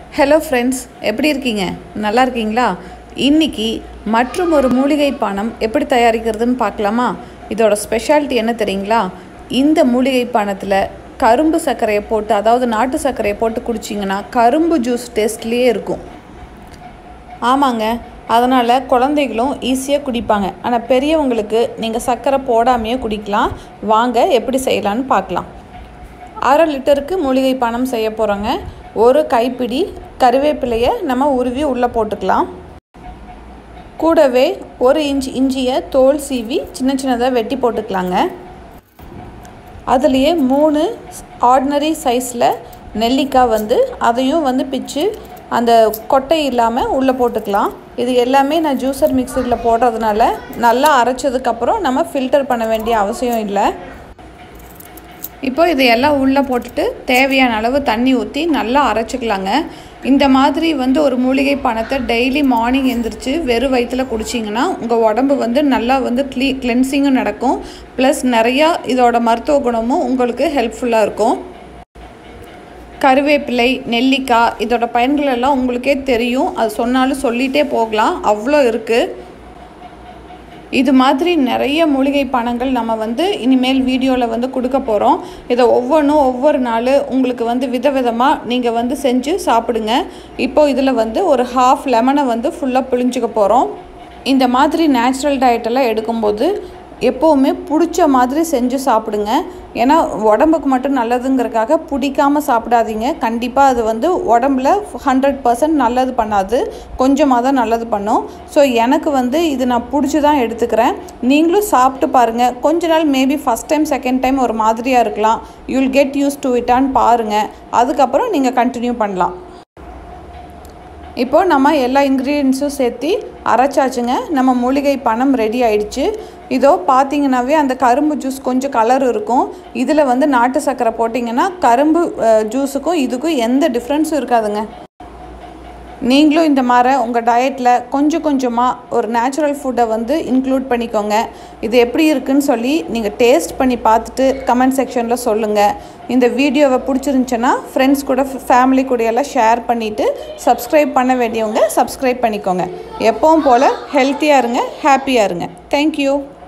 hello friends எப்படி இருக்கீங்க நல்லா இருக்கீங்களா இன்னைக்கு மற்றும் ஒரு மூலிகை பானம் எப்படி தயாரிக்கிறதுன்னு பார்க்கலாமா இதோட ஸ்பெஷாலிட்டி என்ன தெரியுங்களா இந்த மூலிகை பானத்தில் கரும்பு சர்க்கரையை போட்டு அதாவது நாட்டு சர்க்கரையை போட்டு குடிச்சிங்கன்னா கரும்பு ஜூஸ் டேஸ்ட்லேயே இருக்கும் ஆமாங்க அதனால் குழந்தைகளும் ஈஸியாக குடிப்பாங்க ஆனால் பெரியவங்களுக்கு நீங்கள் சர்க்கரை போடாமையே குடிக்கலாம் வாங்க எப்படி செய்யலான்னு பார்க்கலாம் அரை லிட்டருக்கு மூலிகை பானம் செய்ய போகிறோங்க ஒரு கைப்பிடி கருவேப்பிலையை நம்ம உருவி உள்ளே போட்டுக்கலாம் கூடவே ஒரு இன்ச் இஞ்சியை தோல் சீவி சின்ன சின்னதாக வெட்டி போட்டுக்கலாங்க அதுலேயே மூணு ஆர்டினரி சைஸில் நெல்லிக்காய் வந்து அதையும் வந்து பிச்சு அந்த கொட்டை இல்லாமல் உள்ளே போட்டுக்கலாம் இது எல்லாமே நான் ஜூஸர் மிக்சரில் போடுறதுனால நல்லா அரைச்சதுக்கப்புறம் நம்ம ஃபில்டர் பண்ண வேண்டிய அவசியம் இல்லை இப்போ இதையெல்லாம் உள்ளே போட்டுட்டு தேவையான அளவு தண்ணி ஊற்றி நல்லா அரைச்சிக்கலாங்க இந்த மாதிரி வந்து ஒரு மூலிகை பணத்தை டெய்லி மார்னிங் எந்திரிச்சு வெறும் வயிற்றில் குடிச்சிங்கன்னா உங்கள் உடம்பு வந்து நல்லா வந்து க்ளீ கிளென்சிங்கும் நடக்கும் ப்ளஸ் நிறையா இதோட மருத்துவ குணமும் உங்களுக்கு ஹெல்ப்ஃபுல்லாக இருக்கும் கருவேப்பிலை நெல்லிக்காய் இதோட பயன்கள் எல்லாம் உங்களுக்கே தெரியும் அது சொன்னாலும் சொல்லிகிட்டே போகலாம் அவ்வளோ இருக்குது இது மாதிரி நிறைய மூலிகை பணங்கள் நம்ம வந்து இனிமேல் வீடியோவில் வந்து கொடுக்க போகிறோம் இதை ஒவ்வொன்றும் ஒவ்வொரு நாள் உங்களுக்கு வந்து விதவிதமாக நீங்கள் வந்து செஞ்சு சாப்பிடுங்க இப்போ இதில் வந்து ஒரு ஹாஃப் லெமனை வந்து ஃபுல்லாக புழிஞ்சுக்க போகிறோம் இந்த மாதிரி நேச்சுரல் டயட்டெல்லாம் எடுக்கும்போது எப்போவுமே பிடிச்ச மாதிரி செஞ்சு சாப்பிடுங்க ஏன்னா உடம்புக்கு மட்டும் நல்லதுங்கிறதுக்காக பிடிக்காமல் சாப்பிடாதீங்க கண்டிப்பாக அது வந்து உடம்புல ஹண்ட்ரட் பர்சன்ட் நல்லது பண்ணாது கொஞ்சமாக தான் நல்லது பண்ணும் ஸோ எனக்கு வந்து இது நான் பிடிச்சி தான் எடுத்துக்கிறேன் நீங்களும் சாப்பிட்டு பாருங்கள் கொஞ்ச நாள் maybe first time second time ஒரு மாதிரியாக இருக்கலாம் யூல் கெட் யூஸ் டு இட்டான்னு பாருங்கள் அதுக்கப்புறம் நீங்கள் கண்டினியூ பண்ணலாம் இப்போது நம்ம எல்லா இன்க்ரீடியன்ஸும் சேர்த்து அரைச்சாச்சுங்க நம்ம மூலிகை பணம் ரெடி ஆயிடுச்சு இதோ பார்த்தீங்கன்னாவே அந்த கரும்பு ஜூஸ் கொஞ்சம் கலர் இருக்கும் இதில் வந்து நாட்டு சர்க்கரை போட்டிங்கன்னா கரும்பு ஜூஸுக்கும் இதுக்கும் எந்த டிஃப்ரென்ஸும் இருக்காதுங்க நீங்களும் இந்த மாதிரி உங்கள் டயட்டில் கொஞ்சம் கொஞ்சமாக ஒரு நேச்சுரல் ஃபுட்டை வந்து இன்க்ளூட் பண்ணிக்கோங்க இது எப்படி இருக்குன்னு சொல்லி நீங்கள் டேஸ்ட் பண்ணி பார்த்துட்டு கமெண்ட் செக்ஷனில் சொல்லுங்கள் இந்த வீடியோவை பிடிச்சிருந்துச்சுன்னா ஃப்ரெண்ட்ஸ் கூட ஃபேமிலி கூட எல்லாம் ஷேர் பண்ணிவிட்டு சப்ஸ்கிரைப் பண்ண வேண்டியவங்க சப்ஸ்கிரைப் பண்ணிக்கோங்க எப்பவும் போல் ஹெல்த்தியாக இருங்க ஹாப்பியாக இருங்க தேங்க்யூ